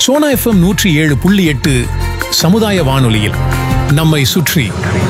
Sona FM நூற்றி ஏழு புள்ளி எட்டு சமுதாய வானொலியில் நம்மை சுற்றி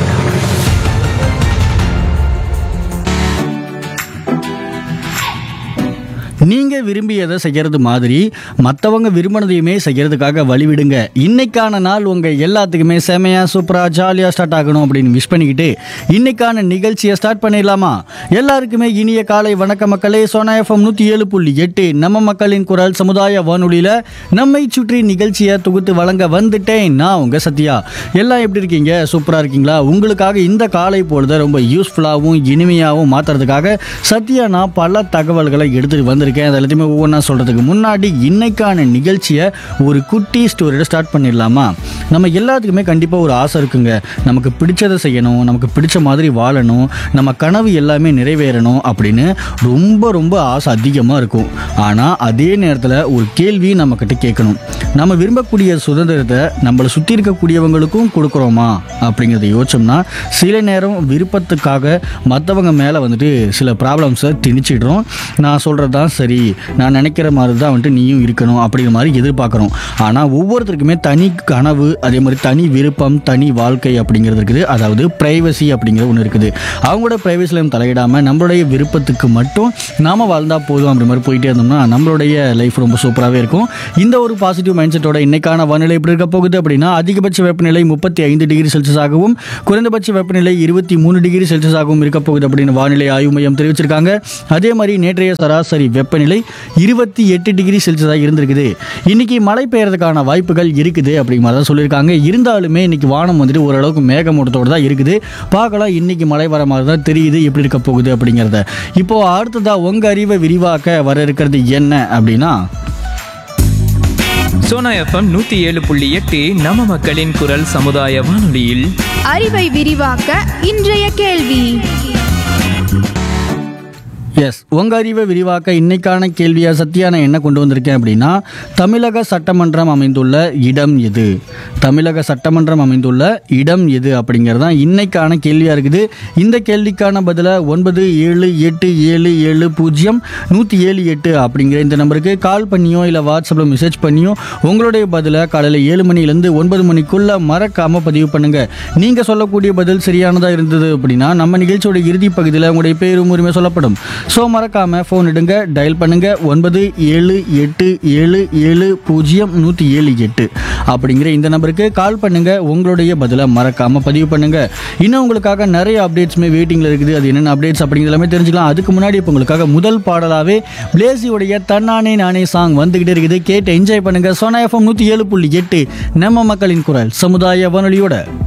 நீங்க விரும்பியதை செய்யறது மாதிரி மற்றவங்க விரும்பினதையுமே செய்யறதுக்காக வழிவிடுங்க இன்னைக்கான நாள் உங்க எல்லாத்துக்குமே செமையா சூப்பரா ஜாலியா ஸ்டார்ட் ஆகணும் அப்படின்னு விஷ் பண்ணிக்கிட்டு இன்னைக்கான நிகழ்ச்சியை ஸ்டார்ட் பண்ணிடலாமா எல்லாருக்குமே இனிய காலை வணக்க மக்களே சோனா எஃப்எம் நூத்தி ஏழு புள்ளி எட்டு நம்ம மக்களின் குரல் சமுதாய வானொலியில நம்மை சுற்றி நிகழ்ச்சியை தொகுத்து வழங்க வந்துட்டேன் நான் உங்க சத்யா எல்லாம் எப்படி இருக்கீங்க சூப்பரா இருக்கீங்களா உங்களுக்காக இந்த காலை பொழுத ரொம்ப யூஸ்ஃபுல்லாகவும் இனிமையாகவும் மாத்துறதுக்காக சத்யா நான் பல தகவல்களை எடுத்துட்டு வந்திருக்கேன் அது எல்லாத்தையுமே ஒவ்வொன்றா சொல்றதுக்கு முன்னாடி இன்னைக்கான நிகழ்ச்சியை ஒரு குட்டி ஸ்டோரியோட ஸ்டார்ட் பண்ணிடலாமா நம்ம எல்லாத்துக்குமே கண்டிப்பாக ஒரு ஆசை இருக்குங்க நமக்கு பிடிச்சதை செய்யணும் நமக்கு பிடிச்ச மாதிரி வாழணும் நம்ம கனவு எல்லாமே நிறைவேறணும் அப்படின்னு ரொம்ப ரொம்ப ஆசை அதிகமாக இருக்கும் ஆனால் அதே நேரத்தில் ஒரு கேள்வி நம்மக்கிட்ட கேட்கணும் நம்ம விரும்பக்கூடிய சுதந்திரத்தை நம்மளை சுற்றி இருக்கக்கூடியவங்களுக்கும் கொடுக்குறோமா அப்படிங்கிறத யோசிச்சோம்னா சில நேரம் விருப்பத்துக்காக மற்றவங்க மேலே வந்துட்டு சில ப்ராப்ளம்ஸை திணிச்சிடுறோம் நான் சொல்கிறது தான் சரி நான் நினைக்கிற மாதிரி தான் வந்துட்டு நீயும் இருக்கணும் அப்படிங்கிற மாதிரி எதிர்பார்க்குறோம் ஆனால் ஒவ்வொருத்தருக்குமே தனி கனவு அதே மாதிரி தனி விருப்பம் தனி வாழ்க்கை அப்படிங்கிறது இருக்குது அதாவது ப்ரைவசி அப்படிங்கிற ஒன்று இருக்குது அவங்களோட ப்ரைவசியில் தலையிடாமல் நம்மளுடைய விருப்பத்துக்கு மட்டும் நாம வாழ்ந்தா போதும் அப்படி மாதிரி போயிட்டே இருந்தோம்னா நம்மளுடைய லைஃப் ரொம்ப சூப்பராகவே இருக்கும் இந்த ஒரு பாசிட்டிவ் மைண்ட் செட்டோட இன்னைக்கான வானிலை எப்படி இருக்க போகுது அப்படின்னா அதிகபட்ச வெப்பநிலை முப்பத்தி ஐந்து டிகிரி செல்சியஸ் ஆகவும் குறைந்தபட்ச வெப்பநிலை இருபத்தி மூணு டிகிரி செல்சியஸ் ஆகவும் இருக்க போகுது அப்படின்னு வானிலை ஆய்வு மையம் தெரிவிச்சிருக்காங்க அதே மாதிரி நேற்றைய சராசரி வெப்பநிலை இருபத்தி எட்டு டிகிரி செல்சியஸாக இருந்திருக்குது இன்னைக்கு மழை பெய்யறதுக்கான வாய்ப்புகள் இருக்குது அப்படிங்கிற மாதிரி தான் சொல்லியிருக்காங்க இருந்தாலுமே இன்னைக்கு வானம் வந்துட்டு ஓரளவுக்கு மேகமூட்டத்தோடு தான் இருக்குது பார்க்கலாம் இன்னைக்கு மழை வர மாதிரி தான் தெரியுது எப்படி இருக்க போகுது அப்படிங்கிறத இப்போ அடுத்ததா உங்க அறிவை விரிவாக்க வர இருக்கிறது என்ன அப்படின்னா சோனா எஃப்எம் நூத்தி ஏழு புள்ளி எட்டு நம்ம மக்களின் குரல் சமுதாய வானொலியில் அறிவை விரிவாக்க இன்றைய கேள்வி எஸ் உங்க அறிவை விரிவாக்க இன்னைக்கான கேள்வியா சத்யா நான் என்ன கொண்டு வந்திருக்கேன் அப்படின்னா தமிழக சட்டமன்றம் அமைந்துள்ள இடம் எது தமிழக சட்டமன்றம் அமைந்துள்ள இடம் எது அப்படிங்கிறது தான் இன்னைக்கான கேள்வியா இருக்குது இந்த கேள்விக்கான பதிலை ஒன்பது ஏழு எட்டு ஏழு ஏழு பூஜ்ஜியம் நூற்றி ஏழு எட்டு அப்படிங்கிற இந்த நம்பருக்கு கால் பண்ணியோ இல்லை வாட்ஸ்அப்பில் மெசேஜ் பண்ணியோ உங்களுடைய பதிலை காலையில் ஏழு மணிலேருந்து ஒன்பது மணிக்குள்ள மறக்காம பதிவு பண்ணுங்க நீங்க சொல்லக்கூடிய பதில் சரியானதா இருந்தது அப்படின்னா நம்ம நிகழ்ச்சியோட இறுதி பகுதியில் உங்களுடைய பேரும் உரிமை சொல்லப்படும் ஸோ மறக்காம ஃபோன் எடுங்க டயல் பண்ணுங்க ஒன்பது ஏழு எட்டு ஏழு ஏழு பூஜ்ஜியம் நூற்றி ஏழு எட்டு அப்படிங்கிற இந்த நம்பருக்கு கால் பண்ணுங்க உங்களுடைய பதிலை மறக்காம பதிவு பண்ணுங்க இன்னும் உங்களுக்காக நிறைய அப்டேட்ஸுமே வெயிட்டிங்ல இருக்குது அது என்னென்ன அப்டேட்ஸ் அப்படிங்கிறது எல்லாமே தெரிஞ்சுக்கலாம் அதுக்கு முன்னாடி இப்போ உங்களுக்காக முதல் பாடலாவே பிளேசியோடைய தன்னானே நானே சாங் வந்துகிட்டே இருக்குது கேட்டு என்ஜாய் பண்ணுங்க சோனா எஃப்எம் நூற்றி ஏழு புள்ளி எட்டு நம்ம மக்களின் குரல் சமுதாய வானொலியோட